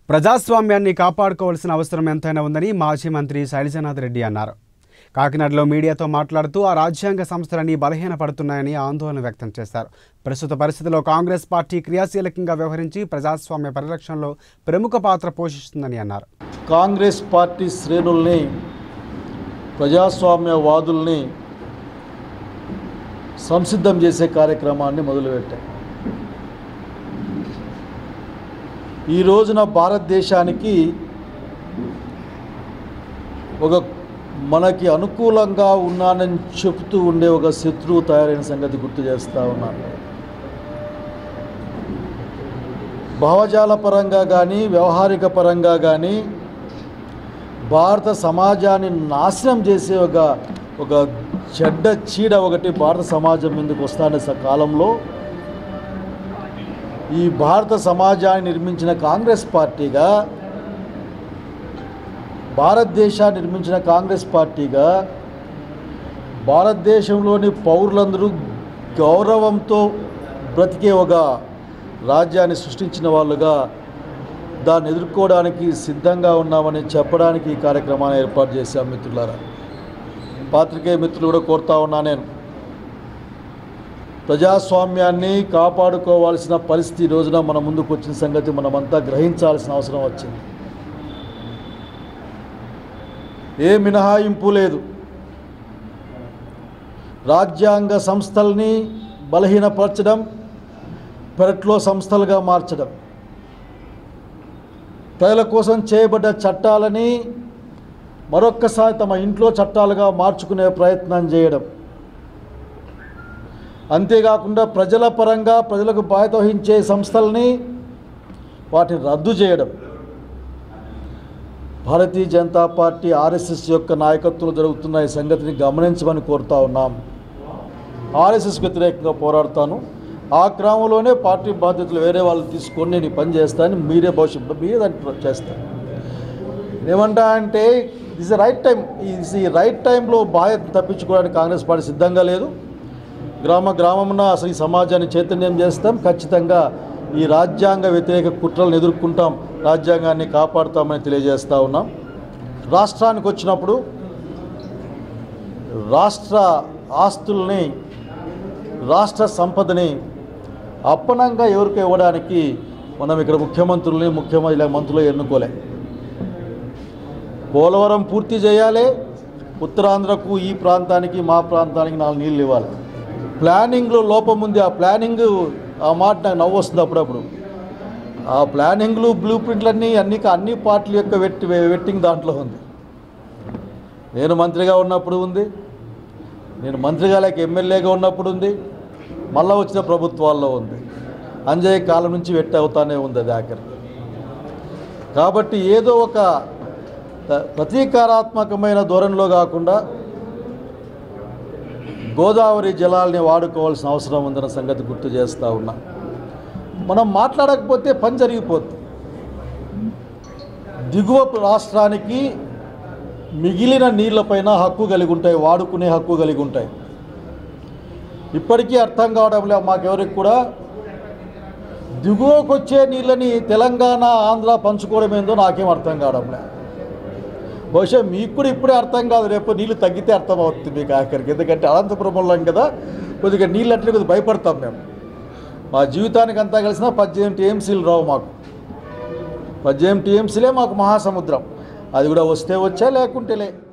ప్రజాస్వామ్యాన్ని కాపాడుకోవాల్సిన అవసరం ఎంతైనా ఉందని మాజీ మంత్రి శైలజనాథ్ రెడ్డి అన్నారు కాకినాడలో మీడియాతో మాట్లాడుతూ ఆ రాజ్యాంగ సంస్థలన్నీ బలహీనపడుతున్నాయని ఆందోళన వ్యక్తం చేశారు ప్రస్తుత పరిస్థితిలో కాంగ్రెస్ పార్టీ క్రియాశీలకంగా వ్యవహరించి ప్రజాస్వామ్య పరిరక్షణలో ప్రముఖ పాత్ర పోషిస్తుందని అన్నారు కాంగ్రెస్ పార్టీ శ్రేణుల్ని ప్రజాస్వామ్యవాదుల్ని సంసిద్ధం చేసే కార్యక్రమాన్ని మొదలుపెట్టాయి ఈ రోజున భారతదేశానికి ఒక మనకి అనుకూలంగా ఉన్నానని చెప్తూ ఉండే ఒక శత్రువు తయారైన సంగతి గుర్తు చేస్తూ ఉన్నాను భావజాల పరంగా కానీ వ్యవహారిక పరంగా కానీ భారత సమాజాన్ని నాశనం చేసే ఒక ఒక చెడ్డ చీడ ఒకటి భారత సమాజం మీదకి వస్తానే స కాలంలో ఈ భారత సమాజాన్ని నిర్మించిన కాంగ్రెస్ పార్టీగా భారతదేశాన్ని నిర్మించిన కాంగ్రెస్ పార్టీగా భారతదేశంలోని పౌరులందరూ గౌరవంతో బ్రతికే ఒక రాజ్యాన్ని సృష్టించిన వాళ్ళుగా దాన్ని ఎదుర్కోవడానికి సిద్ధంగా ఉన్నామని చెప్పడానికి ఈ కార్యక్రమాన్ని ఏర్పాటు చేశాం మిత్రులారా పాత్రికేయ మిత్రులు కూడా కోరుతా ఉన్నా నేను ప్రజాస్వామ్యాన్ని కాపాడుకోవాల్సిన పరిస్థితి ఈ రోజున మన ముందుకు వచ్చిన సంగతి మనమంతా గ్రహించాల్సిన అవసరం వచ్చింది ఏ మినహాయింపు లేదు రాజ్యాంగ సంస్థల్ని బలహీనపరచడం పెరట్లో సంస్థలుగా మార్చడం ప్రజల కోసం చేయబడ్డ చట్టాలని మరొక్కసారి తమ ఇంట్లో చట్టాలుగా మార్చుకునే ప్రయత్నం చేయడం అంతేకాకుండా ప్రజల పరంగా ప్రజలకు బాధ్యత వహించే సంస్థల్ని వాటిని రద్దు చేయడం భారతీయ జనతా పార్టీ ఆర్ఎస్ఎస్ యొక్క నాయకత్వంలో జరుగుతున్న ఈ సంగతిని గమనించమని కోరుతా ఉన్నాం ఆర్ఎస్ఎస్ వ్యతిరేకంగా పోరాడతాను ఆ క్రమంలోనే పార్టీ బాధ్యతలు వేరే వాళ్ళు తీసుకొని నేను ఈ పని చేస్తాను మీరే భవిష్యత్తులో మీరే దాన్ని చేస్తాను ఏమంటా అంటే దిస్ రైట్ టైం ఈ రైట్ టైంలో బాధ్యత తప్పించుకోవడానికి కాంగ్రెస్ పార్టీ సిద్ధంగా లేదు గ్రామ గ్రామమున అసలు ఈ సమాజాన్ని చైతన్యం చేస్తాం ఖచ్చితంగా ఈ రాజ్యాంగ వ్యతిరేక కుట్రలను ఎదుర్కొంటాం రాజ్యాంగాన్ని కాపాడుతామని తెలియజేస్తూ ఉన్నాం రాష్ట్రానికి వచ్చినప్పుడు రాష్ట్ర ఆస్తుల్ని రాష్ట్ర సంపదని అప్పనంగా ఎవరికి ఇవ్వడానికి మనం ఇక్కడ ముఖ్యమంత్రుల్ని ముఖ్యమంత్రి మంత్రులు ఎన్నుకోలే పోలవరం పూర్తి చేయాలి ఉత్తరాంధ్రకు ఈ ప్రాంతానికి మా ప్రాంతానికి నాలుగు నీళ్ళు ఇవ్వాలి ప్లానింగ్లో లోపం ఉంది ఆ ప్లానింగ్ ఆ మాట నాకు నవ్వు వస్తుంది అప్పుడప్పుడు ఆ ప్లానింగ్లు బ్లూ ప్రింట్లన్నీ అన్ని అన్ని పార్టీల యొక్క వెట్టి వెట్టింగ్ దాంట్లో ఉంది నేను మంత్రిగా ఉన్నప్పుడు ఉంది నేను మంత్రిగా లేక ఎమ్మెల్యేగా ఉన్నప్పుడు ఉంది మళ్ళా వచ్చిన ప్రభుత్వాల్లో ఉంది అంజయ్య కాలం నుంచి వెట్టి అవుతానే ఉంది అది ఆఖరి కాబట్టి ఏదో ఒక త- ప్రతీకారాత్మకమైన ధోరణిలో కాకుండా గోదావరి జలాల్ని వాడుకోవాల్సిన అవసరం ఉందన్న సంగతి గుర్తు చేస్తూ ఉన్నా మనం మాట్లాడకపోతే పని జరిగిపోతుంది దిగువ రాష్ట్రానికి మిగిలిన నీళ్లపైన హక్కు కలిగి ఉంటాయి వాడుకునే హక్కు కలిగి ఉంటాయి ఇప్పటికీ అర్థం కావడం లేదు మాకెవరికి కూడా దిగువకు వచ్చే నీళ్ళని తెలంగాణ ఆంధ్ర పంచుకోవడం ఏందో నాకేం అర్థం కావడం లేదు బహుశా మీకు కూడా ఇప్పుడే అర్థం కాదు రేపు నీళ్ళు తగ్గితే అర్థం అవుతుంది మీకు ఆఖరికి ఎందుకంటే అనంతపురంలో కదా కొద్దిగా నీళ్ళు అంటే కొద్దిగా భయపడతాం మేము మా జీవితానికి అంతా కలిసిన పద్దెనిమిది టీఎంసీలు రావు మాకు పద్దెనిమిది టీఎంసీలే మాకు మహాసముద్రం అది కూడా వస్తే వచ్చా లేకుంటే లే